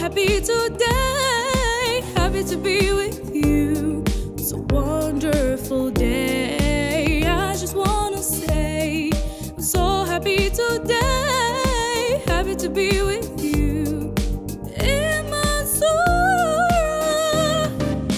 happy today, happy to be with you. It's a wonderful day. I just wanna say, I'm so happy today, happy to be with you. المنصورة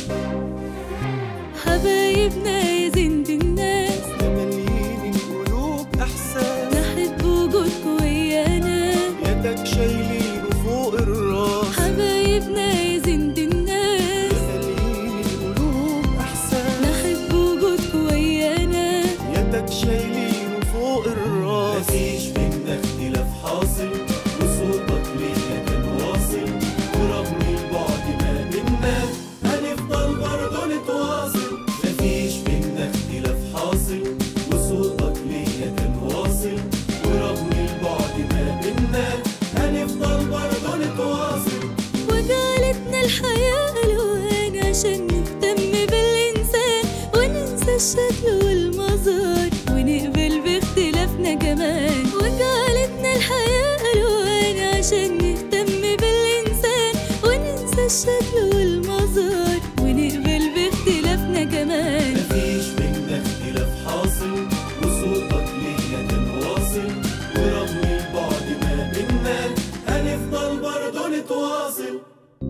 حبايبنا يا زند الناس مليين القلوب احساس نحب وجودكوا ويانا يدك شايلينه فوق الراس حبايبنا يا زند الناس مليين القلوب احساس نحب وجودكوا ويانا يدك شايلينه فوق الراس مفيش بينا اختلاف حاصل وصوتك ليا كان واصل ورغم البعد ما بينا هنفضل برضه نتواصل مفيش بينا اختلاف حاصل وصوتك ليا كان واصل ورغم البعد ما بينا هنفضل برضه نتواصل وجعلتنا الحياة ألوان عشان نهتم بالإنسان وننسى الشكل والمظهر ونقبل باختلافنا كمان وجعلتنا الحياة ألوان عشان نهتم بالإنسان وننسى الشكل والمظهر ونقبل باختلافنا كمان مفيش بينا اختلاف حاصل وصوتك ليا كان واصل ورغم البعد ما بينا هنفضل برضه نتواصل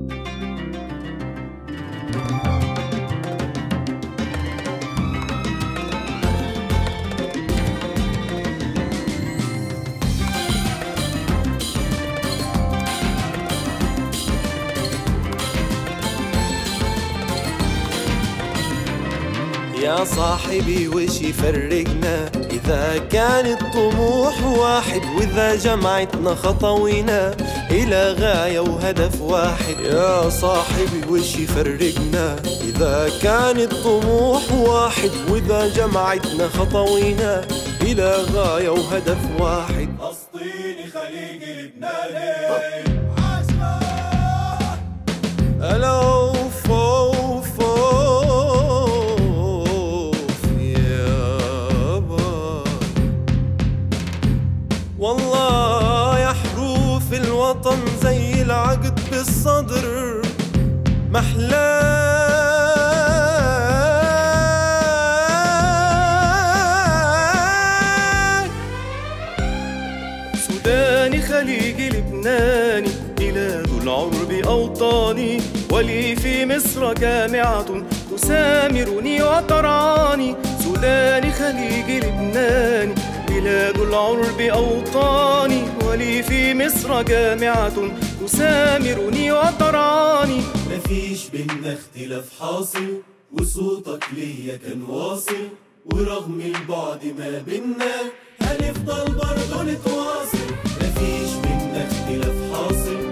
يا صاحبي وش يفرقنا إذا كان الطموح واحد وإذا جمعتنا خطوينا إلى غاية وهدف واحد يا صاحبي وش يفرقنا إذا كان الطموح واحد وإذا جمعتنا خطوينا إلى غاية وهدف واحد فلسطيني خليجي لبناني ألو فوف فوف يابا والله يا حروف الوطن زي العقد بالصدر محلاك سوداني خليجي لبناني بلاد العرب أوطاني ولي في مصر جامعة تسامرني وترعاني سوداني خليجي لبناني بلاد العرب أوطاني ولي في مصر جامعة تسامرني وترعاني مفيش بينا اختلاف حاصل وصوتك ليا كان واصل ورغم البعد ما بينا هنفضل برضه نتواصل مفيش بينا اختلاف حاصل